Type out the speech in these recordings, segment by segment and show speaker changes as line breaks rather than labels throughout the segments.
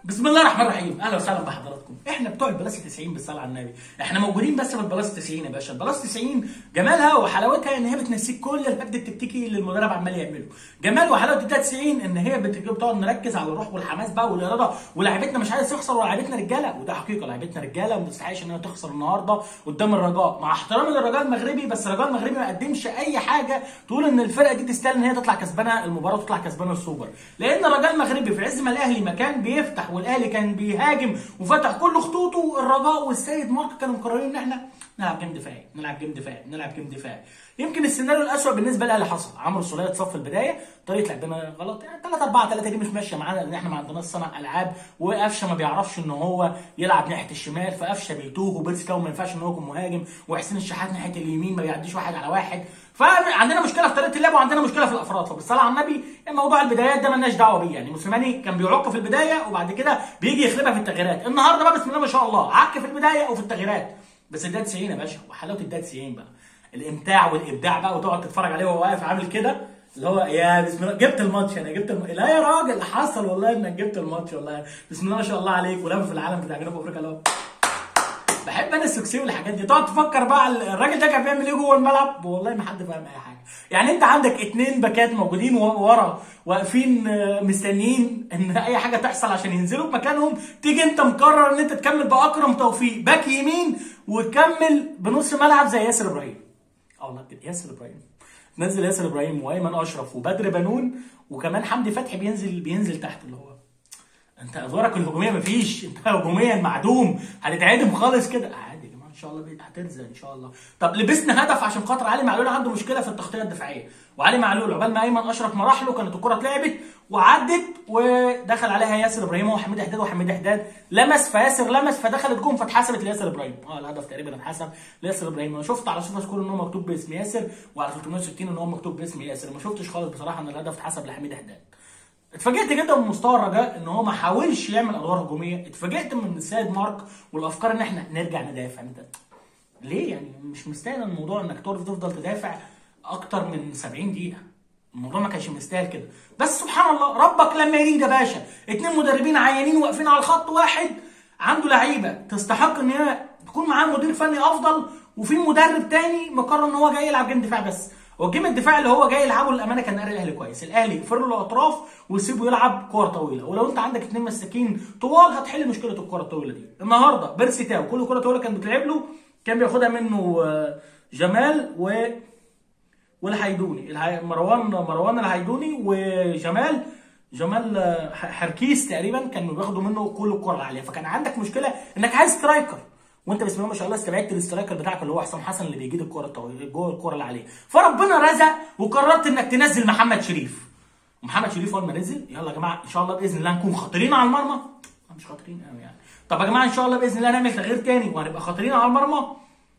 بسم الله الرحمن الرحيم اهلا وسهلا بحضراتكم احنا بتوع البلاس 90 بالصلاه على النبي احنا موجودين بس في البلاس 90 يا باشا البلاس 90 جمالها وحلاوتها ان هي بتنسيك كل الهبد التكتيكي اللي المدرب عمال يعمله جمال وحلاوه الدقيقه 90 ان هي بت- بتقعد نركز على الروح والحماس بقى والاراده ولاعيبتنا مش عايز تخسر ولاعيبتنا رجاله وده حقيقه لاعيبتنا رجاله وما تستحقش ان هي تخسر النهارده قدام الرجاء مع احترامي للرجاء المغربي بس الرجاء المغربي ما قدمش اي حاجه تقول ان الفرقه دي تستاهل ان هي تطلع كسبانه المباراه وتطلع كسبانه السوبر لان الرجاء المغربي في عز ما الاهلي ما كان بيفتح والاهلي كان بيهاجم وفتح كل خطوطه الرجاء والسيد مارك كانوا مقررين ان احنا نلعب جيم دفاعي نلعب جيم دفاعي نلعب جيم دفاعي يمكن السيناريو الاسوء بالنسبه للاهلي حصل عمرو السوليه اتصف في البدايه طريقه لعبنا غلط يعني 3 4 3 دي مش ماشيه معانا لان احنا ما عندناش صنع العاب وقفشه ما بيعرفش ان هو يلعب ناحيه الشمال فقفشه بيتوه وبيرسي تاو ما ينفعش ان هو يكون مهاجم وحسين الشحات ناحيه اليمين ما بيعديش واحد على واحد فعندنا مشكله في طريقه اللعب وعندنا مشكله في الافراد فبالصلاه على النبي موضوع البدايات ده مالناش دعوه بيه يعني موسيماني كان بيعق في البدايه وبعد كده بيجي يخربها في التغييرات النهارده بقى بسم الله ما شاء الله عك في البدايه وفي التغييرات بس الدقيقه 90 يا باشا وحلاوه الدقيقه 90 بقى الامتاع والابداع بقى وتقعد تتفرج عليه وهو واقف عامل كده اللي هو يا بسم الله جبت الماتش انا جبت الم... لا يا راجل حصل والله انك جبت الماتش والله بسم الله ما شاء الله عليك ولما في العالم بتاع جنوب افريقيا اللي هو بحب انا السكسي والحاجات دي تقعد تفكر بقى الراجل ده كان بيعمل ايه جوه الملعب والله ما حد فاهم اي حاجه يعني انت عندك اتنين باكات موجودين و- ورا واقفين آه، مستنيين ان اي حاجه تحصل عشان ينزلوا بمكانهم تيجي انت مقرر ان انت تكمل باكرم توفيق باك يمين وتكمل بنص ملعب زي ياسر ابراهيم اه والله بجد ياسر ابراهيم نزل ياسر ابراهيم وايمن اشرف وبدر بنون وكمان حمدي فتحي بينزل بينزل تحت اللي هو انت ادوارك الهجوميه مفيش انت هجوميا معدوم هتتعدم خالص كده عادي يا جماعه ان شاء الله بي- هتنزل ان شاء الله طب لبسنا هدف عشان خاطر علي معلول عنده مشكله في التغطيه الدفاعيه وعلي معلول عقبال ما ايمن اشرف ما راح له كانت الكره اتلعبت وعدت ودخل عليها ياسر ابراهيم وحميد حداد وحميد حداد لمس فياسر لمس فدخلت جون فاتحسبت لياسر ابراهيم اه الهدف تقريبا اتحسب لياسر ابراهيم انا شفت على سوبر سكور ان هو مكتوب باسم ياسر وعلى 360 ان هو مكتوب باسم ياسر ما شفتش خالص بصراحه ان الهدف اتحسب لحميد حداد اتفاجئت جدا من مستوى الرجاء ان هو ما حاولش يعمل ادوار هجوميه اتفاجئت من السيد مارك والافكار ان احنا نرجع ندافع انت ليه يعني مش مستاهل الموضوع انك تقعد تفضل تدافع اكتر من 70 دقيقه الموضوع ما كانش مستاهل كده بس سبحان الله ربك لما يريد يا باشا اتنين مدربين عيانين واقفين على الخط واحد عنده لعيبه تستحق ان هي تكون معاه مدير فني افضل وفي مدرب تاني مقرر ان هو جاي يلعب جيم دفاع بس هو الجيم الدفاع اللي هو جاي يلعبه للامانه كان قاري الاهلي كويس الاهلي يقفل له الاطراف ويسيبه يلعب كور طويله ولو انت عندك اتنين مساكين طوال هتحل مشكله الكره الطويله دي النهارده بيرسي تاو كل كره طويله كانت بتلعب له كان بياخدها منه آه، جمال و والهيدوني الهي... مروان مروان الهيدوني وجمال جمال آه، ح- حركيس تقريبا كانوا بياخدوا منه كل الكره العاليه فكان عندك مشكله انك عايز سترايكر وانت بسم الله ما شاء الله استبعدت الاسترايكر بتاعك اللي هو حسام حسن اللي بيجيد الكره الطويله جوه الكره اللي عليه فربنا رزق وقررت انك تنزل محمد شريف ومحمد شريف اول ما نزل يلا يا جماعه ان شاء الله باذن الله نكون خطيرين على المرمى مش خاطرين قوي يعني طب يا جماعه ان شاء الله باذن الله نعمل تغيير تاني وهنبقى خاطرين على المرمى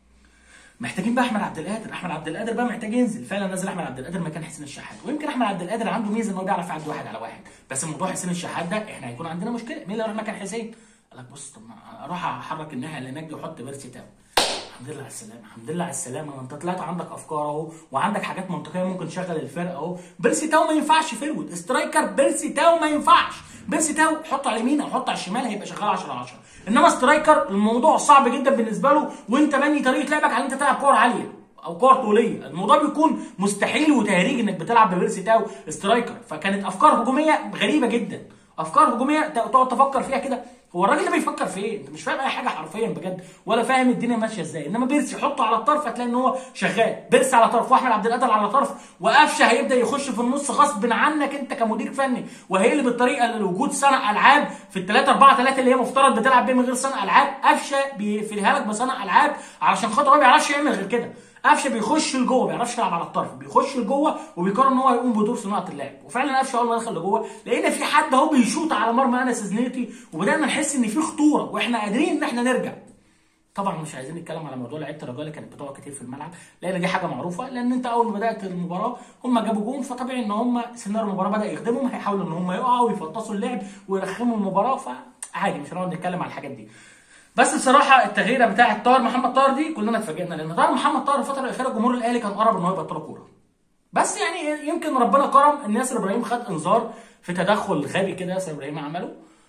محتاجين بقى احمد عبد القادر احمد عبد القادر بقى محتاج ينزل فعلا نزل احمد عبد القادر مكان حسين الشحات ويمكن احمد عبد القادر عنده ميزه ان هو بيعرف يعدي واحد على واحد بس موضوع حسين الشحات ده احنا هيكون عندنا مشكله مين اللي يروح مكان حسين قال لك بص طب ما اروح احرك الناحيه اللي هناك دي واحط بيرسي تاو الحمد لله على السلامه الحمد لله على السلامه ما انت طلعت عندك افكار اهو وعندك حاجات منطقيه ممكن تشغل الفرقه اهو بيرسي تاو ما ينفعش فيرود سترايكر بيرسي تاو ما ينفعش بيرسي تاو حطه على اليمين او حطه على الشمال هيبقى شغال 10 على 10 انما سترايكر الموضوع صعب جدا بالنسبه له وانت بني طريقه لعبك على ان انت تلعب كور عاليه او كور طوليه الموضوع بيكون مستحيل وتهريج انك بتلعب ببيرسي تاو سترايكر فكانت افكار هجوميه غريبه جدا افكار هجوميه ت- تقعد تفكر فيها كده هو الراجل ده بيفكر في ايه؟ انت مش فاهم اي حاجه حرفيا بجد ولا فاهم الدنيا ماشيه ازاي انما بيرسي حطه على الطرف هتلاقي ان هو شغال بيرسي على طرف واحمد عبد القادر على طرف وقفشه هيبدا يخش في النص غصب عنك انت كمدير فني وهيقلب الطريقه لوجود صانع العاب في الثلاثه 4 3 اللي هي مفترض بتلعب بيه من غير صانع العاب قفشه بيقفلها لك بصانع العاب علشان خاطر هو ما بيعرفش يعمل غير كده قفشه بيخش لجوه ما بيعرفش يلعب على الطرف بيخش لجوه وبيقرر ان هو يقوم بدور صناعه اللعب وفعلا قفشه اول ما دخل لجوه لقينا في حد اهو بيشوط على مرمى انس زنيتي وبدانا نحس ان في خطوره واحنا قادرين ان احنا نرجع طبعا مش عايزين نتكلم على موضوع لعيبه الرجاء اللي كانت بتقع كتير في الملعب لان دي حاجه معروفه لان انت اول ما بدات المباراه هم جابوا جون فطبيعي ان هم سيناريو المباراه بدا يخدمهم هيحاولوا ان هم يقعوا ويفطسوا اللعب ويرخموا المباراه فعادي مش هنقعد نتكلم على الحاجات دي بس بصراحه التغييره بتاعه طاهر محمد طاهر دي كلنا اتفاجئنا لان طاهر محمد طاهر الفتره الاخيره جمهور الاهلي كان قرب ان هو يبطل كوره بس يعني يمكن ربنا كرم ان ياسر ابراهيم خد انذار في تدخل غبي كده ياسر ابراهيم عمله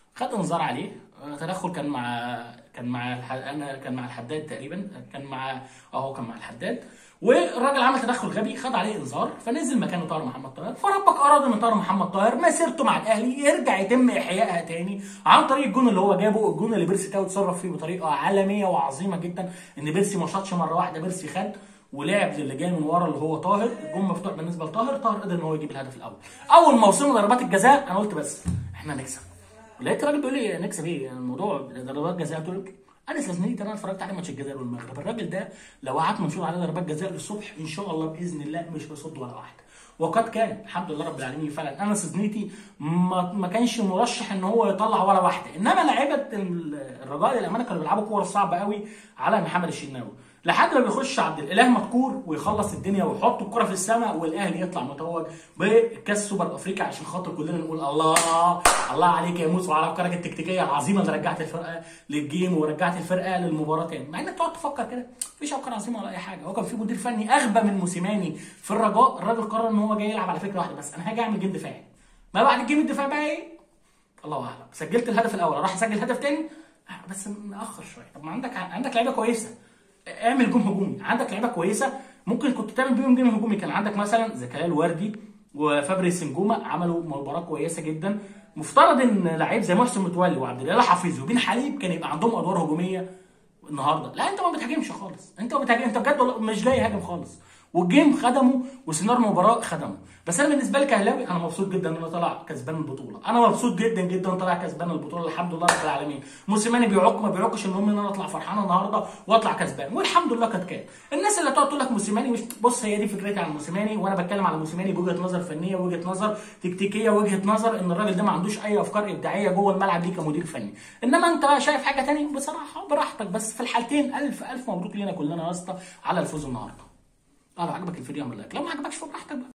خد انذار عليه آه، تدخل كان مع كان مع الح... انا كان مع الحداد تقريبا كان مع اهو كان مع الحداد والراجل عمل تدخل غبي خد عليه انذار فنزل مكانه طاهر محمد طاهر فربك اراد ان طاهر محمد طاهر مسيرته مع الاهلي يرجع يتم احيائها تاني عن طريق الجون اللي هو جابه الجون اللي بيرسي تاو اتصرف فيه بطريقه عالميه وعظيمه جدا ان بيرسي ما شاطش مره واحده بيرسي خد ولعب للي جاي من ورا اللي هو طاهر الجون مفتوح بالنسبه لطاهر طاهر قدر ان هو يجيب الهدف الاول اول ما وصلنا ضربات الجزاء انا قلت بس احنا نكسب لقيت راجل بيقول لي نكسب ايه يعني الموضوع ضربات جزاء قلت له انا استثنيت انا اتفرجت عليه ماتش الجزائر والمغرب الراجل ده لو قعدت منشور عليه ضربات جزاء للصبح ان شاء الله باذن الله مش هيصد ولا واحده وقد كان الحمد لله رب العالمين فعلا انا سيزنيتي ما, ما كانش مرشح ان هو يطلع ولا واحده انما لعيبه الرجاء للامانه كانوا بيلعبوا كوره صعبه قوي على محمد الشناوي لحد ما بيخش عبد الاله مذكور ويخلص الدنيا ويحط الكره في السماء والاهلي يطلع متوج بكاس سوبر افريقيا عشان خاطر كلنا نقول الله الله عليك يا موسى وعلى افكارك التكتيكيه العظيمه اللي رجعت الفرقه للجيم ورجعت الفرقه للمباراه تاني مع انك تقعد تفكر كده مفيش افكار عظيمه ولا اي حاجه هو كان في مدير فني اغبى من موسيماني في الرجاء الراجل قرر ان هو جاي يلعب على فكره واحده بس انا هاجي اعمل جيم دفاعي ما بعد الجيم الدفاعي بقى ايه الله اعلم سجلت الهدف الاول راح اسجل هدف تاني بس مأخر شويه طب ما عندك عندك لعيبه كويسه اعمل جون هجومي عندك لعيبه كويسه ممكن كنت تعمل بيهم جيم هجومي كان عندك مثلا زكريا الوردي وفابريس سنجوما عملوا مباراه كويسه جدا مفترض ان لعيب زي محسن متولي وعبد الاله حفيظ وبين حليب كان يبقى عندهم ادوار هجوميه النهارده لا انت ما بتهاجمش خالص انت ما بتهاجم انت بجد مش جاي يهاجم خالص والجيم خدمه وسينار المباراه خدمه بس انا بالنسبه لي كهلاوي انا مبسوط جدا ان انا طالع كسبان البطوله انا مبسوط جدا جدا طالع كسبان البطوله الحمد لله رب العالمين موسيماني بيعق ما بيعقش المهم ان انا اطلع فرحان النهارده واطلع كسبان والحمد لله قد كان الناس اللي تقعد تقول لك موسيماني مش بص هي دي فكرتي عن موسيماني وانا بتكلم على موسيماني بوجهه نظر فنيه وجهه نظر تكتيكيه وجهه نظر ان الراجل ده ما عندوش اي افكار ابداعيه جوه الملعب ليه كمدير فني انما انت شايف حاجه ثانيه بصراحه براحتك بس في الحالتين الف الف مبروك لينا كلنا يا اسطى على الفوز النهارده اه لو عجبك الفيديو اعمل لايك لو ما عجبكش فبراحتك بقى